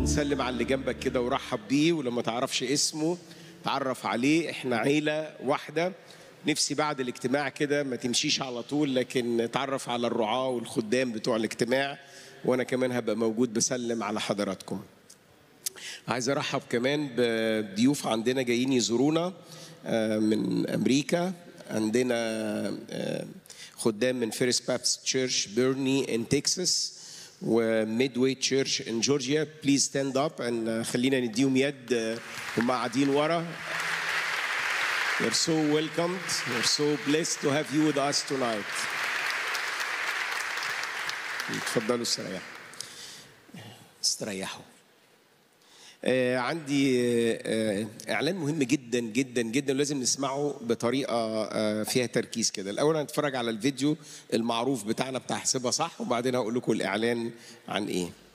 سلم على اللي جنبك كده ورحب بيه ولما تعرفش اسمه تعرف عليه احنا عيلة واحدة نفسي بعد الاجتماع كده ما تمشيش على طول لكن تعرف على الرعاة والخدام بتوع الاجتماع وانا كمان هبقى موجود بسلم على حضراتكم عايز ارحب كمان بضيوف عندنا جايين يزورونا آه، من امريكا عندنا آه، خدام من فيرست بابست تشيرش بيرني ان تكساس وميدوي تشيرش ان جورجيا بليز ستاند اب ان خلينا نديهم يد آه، هم قاعدين ورا You're so welcomed. We're so blessed to have you with us tonight. اتفضلوا استريحوا. استريحوا. آه، عندي آه، اعلان مهم جدا جدا جدا لازم نسمعه بطريقه آه، فيها تركيز كده الاول هنتفرج على الفيديو المعروف بتاعنا بتاع حسابها صح وبعدين هقول لكم الاعلان عن ايه